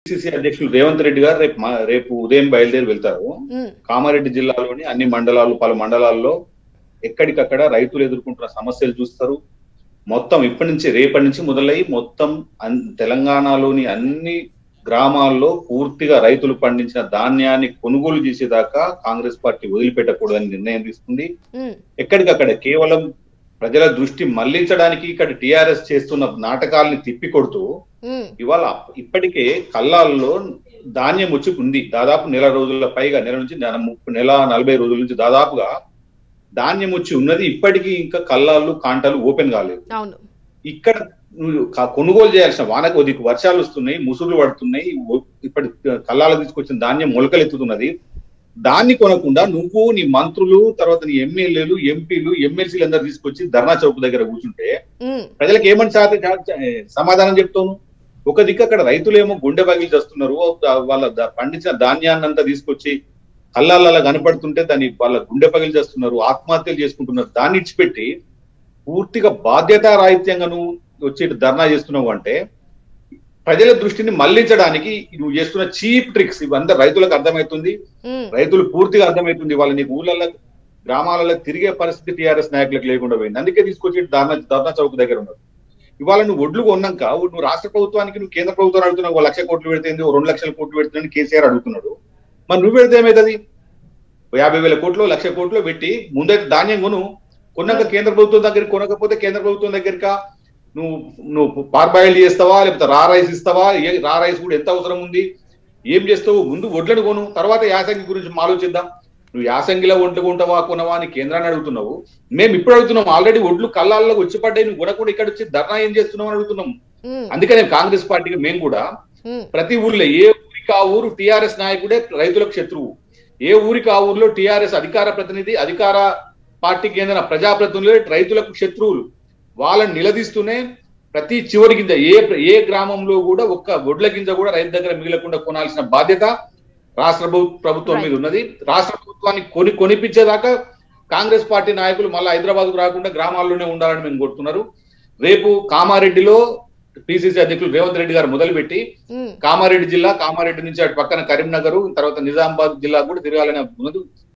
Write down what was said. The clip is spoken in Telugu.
పిసిసి అధ్యక్షులు రేవంత్ రెడ్డి గారు రేపు మా- రేపు ఉదయం బయలుదేరి వెళ్తారు ఉమ్, కామారెడ్డి జిల్లాలోని అన్ని మండలాలు పలు మండలాల్లో ఎక్కడికక్కడ రైతులు ఎదుర్కొంటున్న సమస్యలు చూస్తారు మొత్తం ఇప్పటి నుంచి రేపటి నుంచి మొదలై మొత్తం అన్- తెలంగాణలోని అన్ని గ్రామాల్లో పూర్తిగా రైతులు పండించిన ధాన్యాన్ని కొనుగోలు చేసేదాకా కాంగ్రెస్ పార్టీ వదిలిపెట్టకూడదని నిర్ణయం తీసుకుంది ఉమ్, ఎక్కడికక్కడ కేవలం ప్రజల దృష్టి మళ్లించడానికి ఇక్కడ టిఆర్ఎస్ చేస్తున్న నాటకాల్ని తిప్పికొడుతూ ఉమ్, ఇవాళ ఇప్పటికే కల్లాల్లో ధాన్యం వచ్చి ఉంది దాదాపు నెల రోజుల పైగా నెల నుంచి నెల ముప్పై- నెల నలభై రోజుల నుంచి దాదాపుగా ధాన్యం వచ్చి ఉన్నది ఇప్పటికీ ఇంకా కల్లాళ్ళు కాంటాలు ఓపెన్ కాలేదు అవును ఇక్కడ నువ్వు క- కొనుగోలు చేయాల్సిన వానకు కొద్దిగా వర్షాలు వస్తున్నాయి ముసుగులు పడుతున్నాయి ఓ- ఇప్పటి కల్లాల తీసుకొచ్చిన ధాన్యం మొలకలెత్తుతున్నది దాన్ని కొనకుండా నువ్వు నీ మంత్రులు తర్వాత నీ ఎమ్మెల్యేలు ఎంపీలు ఎమ్మెల్సీలు అందరు తీసుకొచ్చి ధర్నా చౌక్ దగ్గర కూర్చుంటే ఉమ్, ప్రజలకు ఏమని సా- సా- సమాధానం చెప్తాను ఒక దిక్కు అక్కడ రైతులేమో గుండె పగిలి చేస్తున్నారు వాళ్ళ ద- పండించిన ధాన్యాన్ని అంతా తీసుకొచ్చి కళ్ళాలలో కనపడుతుంటే దాన్ని వాళ్ళ గుండె పగిలి చేస్తున్నారు ఆత్మహత్యలు చేసుకుంటున్నారు దాన్ని ఇచ్చిపెట్టి పూర్తిగా బాధ్యతారాహిత్యంగా నువ్వు వచ్చి ఇటు ధర్నా చేస్తున్నావు అంటే ప్రజల దృష్టిని మళ్లించడానికి నువ్వు చేస్తున్న చీప్ ట్రిక్స్ ఇవంతా రైతులకు అర్థమవుతుంది ఉమ్, రైతులు పూర్తిగా అర్థమవుతుంది వాళ్ళ నీకు ఊళ్ళల్లో గ్రామాలలో తిరిగే పరిస్థితి టీఆర్ఎస్ నాయకులకు లేకుండా పోయింది అందుకే తీసుకొచ్చి ధర్నా ధర్నా చౌక్ దగ్గర ఉన్నారు ఇవాళ నువ్వు ఒడ్లు కొన్నాక నువ్వు రాష్ట్ర ప్రభుత్వానికి నువ్వు కేంద్ర ప్రభుత్వం అడుగుతున్నావు ఒక లక్ష కోట్లు పెడితే ఓ రెండు లక్షల కోట్లు పెడుతుందని కేసీఆర్ అడుగుతున్నాడు మరి నువ్వు పెడితే ఏమవుతుంది ఓ యాభై వేల కోట్లు లక్ష కోట్లు పెట్టి ముందైతే ధాన్యం కొను కొన్నాక కేంద్ర ప్రభుత్వం దగ్గరికి కొనకపోతే కేంద్ర ప్రభుత్వం దగ్గరకా నువ్వు నువ్వు పార్బాయిల్ చేస్తావా లేకపోతే రా రైస్ ఇస్తావా ఏ రా రైస్ కూడా ఎంత అవసరం ఉంది ఏం చేస్తావు ముందు వడ్లను కొను తర్వాత యాసంగి గురించి ఆలోచిద్దాం నువ్వు యాసంగిలో ఒంట్లు కొంటావా కొనవా అని కేంద్రాన్ని అడుగుతున్నావు మేము ఇప్పుడు అడుగుతున్నాం ఆల్రెడీ ఒడ్లు కళ్ళాల్లో వచ్చి పడ్డాయి నువ్వు కొనకుండా ఇక్కడ వచ్చి ధర్నా ఏం చేస్తున్నావు అని అడుగుతున్నాం ఉమ్, అందుకనే కాంగ్రెస్ పార్టీకి మేము కూడా ఉమ్, ప్రతి ఊర్లో ఏ ఊరికి ఆ ఊరు టిఆర్ఎస్ నాయకుడే రైతులకు శత్రువు ఏ ఊరికి ఆ ఊర్లో టిఆర్ఎస్ అధికార ప్రతినిధి అధికార పార్టీకి చెందిన ప్రజాప్రతినిధులే రైతులకు శత్రువులు వాళ్ళని నిలదీస్తూనే ప్రతి చివరి గింజ ఏ ఏ గ్రామంలో కూడా ఒక్క గొడ్ల గింజ కూడా రైతు దగ్గర మిగలకుండా కొనాల్సిన బాధ్యత రాష్ట్ర ప్రభు- ప్రభుత్వం మీద ఉన్నది రాష్ట్ర ప్రభుత్వాన్ని కొని కొనిపించేదాకా కాంగ్రెస్ పార్టీ నాయకులు మళ్ళీ హైదరాబాద్ రాకుండా గ్రామాల్లోనే ఉండాలని మేము కోరుతున్నారు రేపు కామారెడ్డిలో పిసిసి అధ్యక్షులు రేవంత్ రెడ్డి గారు మొదలుపెట్టి ఉమ్. కామారెడ్డి జిల్లా కామారెడ్డి నుంచి అటు పక్కన కరీంనగర్ తర్వాత నిజామాబాద్ జిల్లా కూడా తిరగాలనే ఉన్నది